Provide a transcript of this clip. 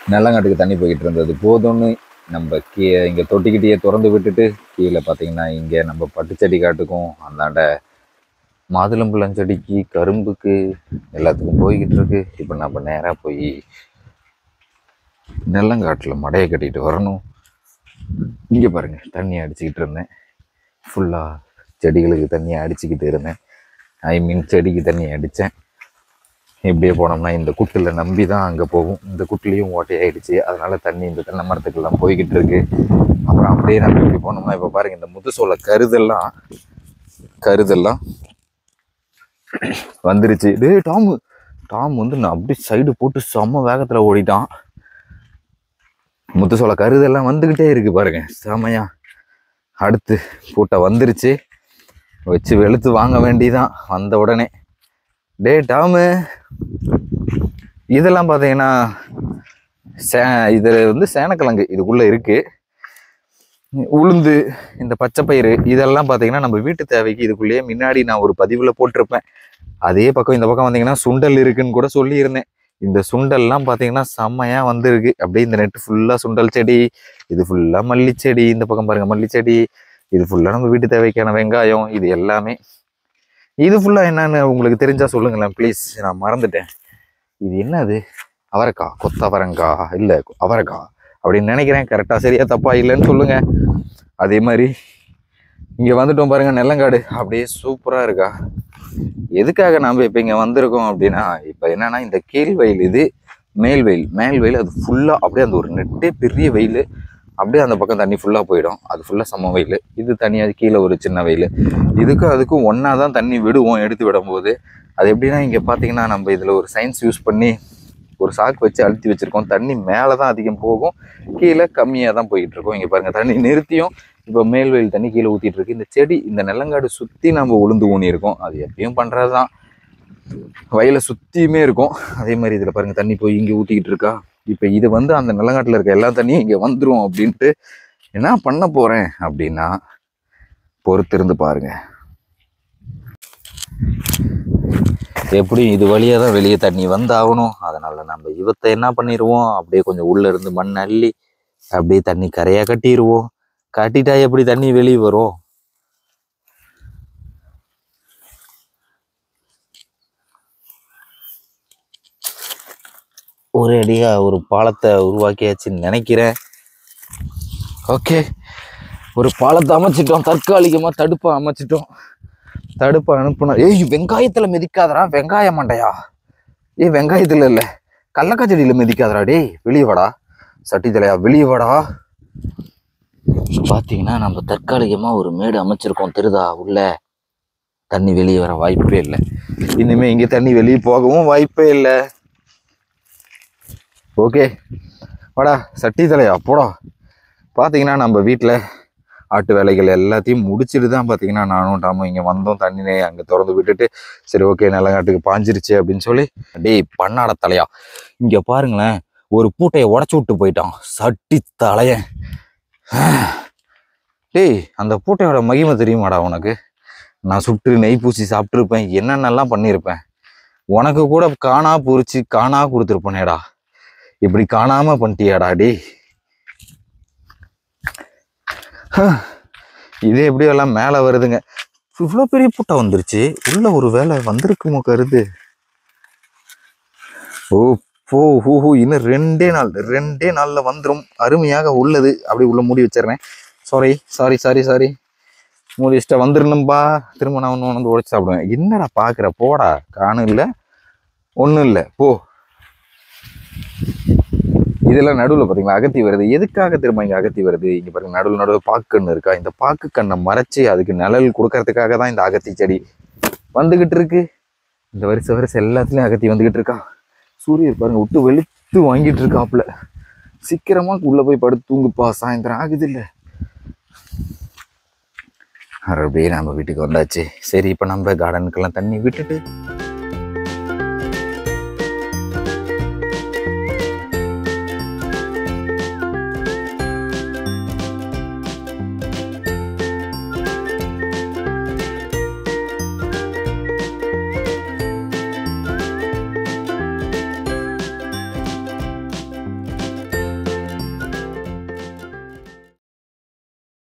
நெல்லங்காட்டுக்கு தண்ணி போய்கிட்டு இருந்தது போதும்னு நம்ம கீ இங்கே தொட்டிக்கிட்டேயே திறந்து விட்டுட்டு கீழே பார்த்தீங்கன்னா இங்கே நம்ம பட்டுச்செடி காட்டுக்கும் அந்தாண்ட மாதுளம்பழம் செடிக்கு கரும்புக்கு எல்லாத்துக்கும் போய்கிட்டு இருக்கு இப்போ நம்ம நேராக போய் நெல்லங்காட்டில் மடையை கட்டிட்டு வரணும் இங்கே பாருங்க தண்ணி அடிச்சுக்கிட்டு இருந்தேன் ஃபுல்லாக செடிகளுக்கு தண்ணியை அடிச்சுக்கிட்டு இருந்தேன் ஐ மீன் செடிக்கு தண்ணி அடித்தேன் இப்படியே போனோம்னா இந்த குட்டில் நம்பி தான் அங்கே போகும் இந்த குட்டிலையும் ஓட்டையாயிடுச்சு அதனால தண்ணி இந்த தென்னை மரத்துக்கெல்லாம் போய்கிட்டு இருக்கு அப்புறம் அப்படியே நம்ம இப்படி போனோம்னா இப்போ பாருங்க இந்த முதுசோள கருதெல்லாம் கருதெல்லாம் வந்துருச்சு டேய் டாமு டாம் வந்து நான் அப்படியே சைடு போட்டு செம்ம வேகத்தில் ஓடிட்டான் முத்துசோள கருதெல்லாம் வந்துக்கிட்டே இருக்கு பாருங்க செமையா அடுத்து கூட்டம் வந்துருச்சு வச்சு வெளுத்து வாங்க வேண்டியதான் வந்த உடனே டே டாமு இதெல்லாம் பார்த்தீங்கன்னா சே இது வந்து சேனக்கிழங்கு இதுக்குள்ளே இருக்கு உளுந்து இந்த பச்சைப்பயிறு இதெல்லாம் பார்த்தீங்கன்னா நம்ம வீட்டு தேவைக்கு இதுக்குள்ளேயே முன்னாடி நான் ஒரு பதிவில் போட்டிருப்பேன் அதே பக்கம் இந்த பக்கம் வந்தீங்கன்னா சுண்டல் இருக்குன்னு கூட சொல்லியிருந்தேன் இந்த சுண்டல்லாம் பார்த்தீங்கன்னா செம்மையாக வந்திருக்கு அப்படியே இந்த நெட்டு ஃபுல்லாக சுண்டல் செடி இது ஃபுல்லாக மல்லி செடி இந்த பக்கம் பாருங்க மல்லி செடி இது ஃபுல்லாக நம்ம வீட்டு தேவைக்கான வெங்காயம் இது எல்லாமே இது ஃபுல்லாக என்னன்னு உங்களுக்கு தெரிஞ்சா சொல்லுங்களேன் ப்ளீஸ் நான் மறந்துட்டேன் இது என்னது அவரைக்காய் கொத்தவரங்காய் இல்லை அவரைக்காய் அப்படின்னு நினைக்கிறேன் கரெக்டாக சரியா தப்பா இல்லைன்னு சொல்லுங்க அதே மாதிரி இங்கே வந்துட்டோம் பாருங்க நெல்லங்காடு அப்படியே சூப்பராக இருக்கா எதுக்காக நாம் இப்போ இங்கே வந்திருக்கோம் அப்படின்னா இப்போ என்னன்னா இந்த கீழ் வெயில் இது மேல் வெயில் மேல் வெயில் அது ஃபுல்லாக அப்படியே அந்த ஒரு நெட்டே பெரிய வெயில் அப்படியே அந்த பக்கம் தண்ணி ஃபுல்லாக போயிடும் அது ஃபுல்லாக சம வெயில் இது தனியாக கீழே ஒரு சின்ன வெயில் இதுக்கும் அதுக்கும் ஒன்றா தான் தண்ணி விடுவோம் எடுத்து விடும்போது அது எப்படின்னா இங்கே பார்த்தீங்கன்னா நம்ம இதில் ஒரு சயின்ஸ் யூஸ் பண்ணி ஒரு சாக்கு வச்சு அழுத்தி வச்சுருக்கோம் தண்ணி மேலே தான் அதிகம் போகும் கீழே கம்மியாக தான் போயிட்டு இருக்கும் இங்கே பாருங்கள் தண்ணி நிறுத்தியும் இப்போ மேல் வெயில் தண்ணி கீழே ஊற்றிட்டு இருக்கு இந்த செடி இந்த நெல்லங்காடு சுற்றி நம்ம உளுந்து ஊனி இருக்கோம் அது எப்பயும் பண்ணுறது தான் வயலை சுற்றியுமே இருக்கும் அதே மாதிரி இதில் பாருங்கள் தண்ணி போய் இங்கே ஊற்றிக்கிட்டு இருக்கா இப்போ இது வந்து அந்த நிலங்காட்டில் இருக்க எல்லா தண்ணியும் இங்கே வந்துடும் அப்படின்ட்டு என்ன பண்ண போகிறேன் அப்படின்னா பொறுத்திருந்து பாருங்க எப்படியும் இது வழியாக தான் வெளியே தண்ணி வந்தாகணும் அதனால நம்ம இவத்தை என்ன பண்ணிடுவோம் அப்படியே கொஞ்சம் உள்ளே இருந்து மண் அள்ளி அப்படியே தண்ணி கரையாக கட்டிடுவோம் கட்டிட்டா எப்படி தண்ணி வெளியே வரும் ஒரு அடியா ஒரு பாலத்தை உருவாக்கியாச்சுன்னு நினைக்கிறேன் ஓகே ஒரு பாலத்தை அமைச்சிட்டோம் தற்காலிகமாக தடுப்பை அமைச்சிட்டோம் தடுப்பை அனுப்பணும் ஏய் வெங்காயத்தில் மிதிக்காதடா வெங்காய மண்டையா ஏய் வெங்காயத்தில் இல்லை கடலக்காய் செடியில் மிதிக்காதடா டேய் வெளியே வாடா சட்டி தலையா வெளியே வாடா பார்த்தீங்கன்னா நம்ம தற்காலிகமாக ஒரு மேடு அமைச்சிருக்கோம் தெரியுதா உள்ள தண்ணி வெளியே வர வாய்ப்பே இல்லை இனிமேல் இங்கே தண்ணி வெளியே போகவும் வாய்ப்பே இல்லை ஓகே வாடா சட்டி தலையா போடா பார்த்தீங்கன்னா நம்ம வீட்டில் ஆட்டு வேலைகள் எல்லாத்தையும் முடிச்சுட்டு தான் பார்த்தீங்கன்னா நானும் டாமும் இங்கே வந்தோம் தண்ணினே அங்கே திறந்து விட்டுட்டு சரி ஓகே நிலங்காட்டுக்கு பாஞ்சிருச்சு அப்படின்னு சொல்லி டேய் பண்ணாட தலையா இங்கே பாருங்களேன் ஒரு பூட்டையை உடச்சி விட்டு போயிட்டான் சட்டி தலையன் டேய் அந்த பூட்டையோட மகிமை தெரியுமாடா உனக்கு நான் சுட்டு நெய் பூசி சாப்பிட்ருப்பேன் என்னென்னலாம் பண்ணியிருப்பேன் உனக்கு கூட காணா பொரிச்சு காணா கொடுத்துருப்பனேடா இப்படி காணாம பண்ணிட்டியாடா டேய் ஹம். இது எப்படியோ எல்லாம் மேலே வருதுங்க இவ்வளோ பெரிய பூட்டை வந்துருச்சு உள்ள ஒரு வேலை வந்திருக்குமோ கருது ஓ போ ஹூ ஹூ இன்னும் ரெண்டே நாள் ரெண்டே நாளில் வந்துடும் அருமையாக உள்ளது அப்படி உள்ள மூடி வச்சிடுறேன் சாரி சாரி சாரி சாரி மூடி வச்சுட்டா வந்துடணும்பா திரும்ப நான் ஒன்று வந்து உடைச்சு சாப்பிடுவேன் என்னடா பார்க்குற போடா காணும் இல்லை ஒன்றும் இல்லை போ இதெல்லாம் நடுவில் பார்த்தீங்களா அகத்தி வருது எதுக்காக திரும்ப இங்கே அகத்தி வருது இங்கே பாருங்க நடுவில் நடுவில் பாக்குன்னு இருக்கா இந்த பாக்கு கண்ணை மறைச்சு அதுக்கு நிழல் கொடுக்கறதுக்காக தான் இந்த அகத்தி செடி வந்துகிட்டு இருக்கு இந்த வரிசை வரிசை எல்லாத்துலேயும் அகத்தி வந்துகிட்டு இருக்கா சூரியர் பாருங்க விட்டு வெளுத்து வாங்கிட்டு இருக்காப்புல சீக்கிரமா உள்ள போய் படுத்து தூங்குப்பா சாயந்தரம் ஆகுது இல்லை அப்படியே நம்ம வீட்டுக்கு வந்தாச்சு சரி இப்போ நம்ம கார்டனுக்கெல்லாம் தண்ணி விட்டுட்டு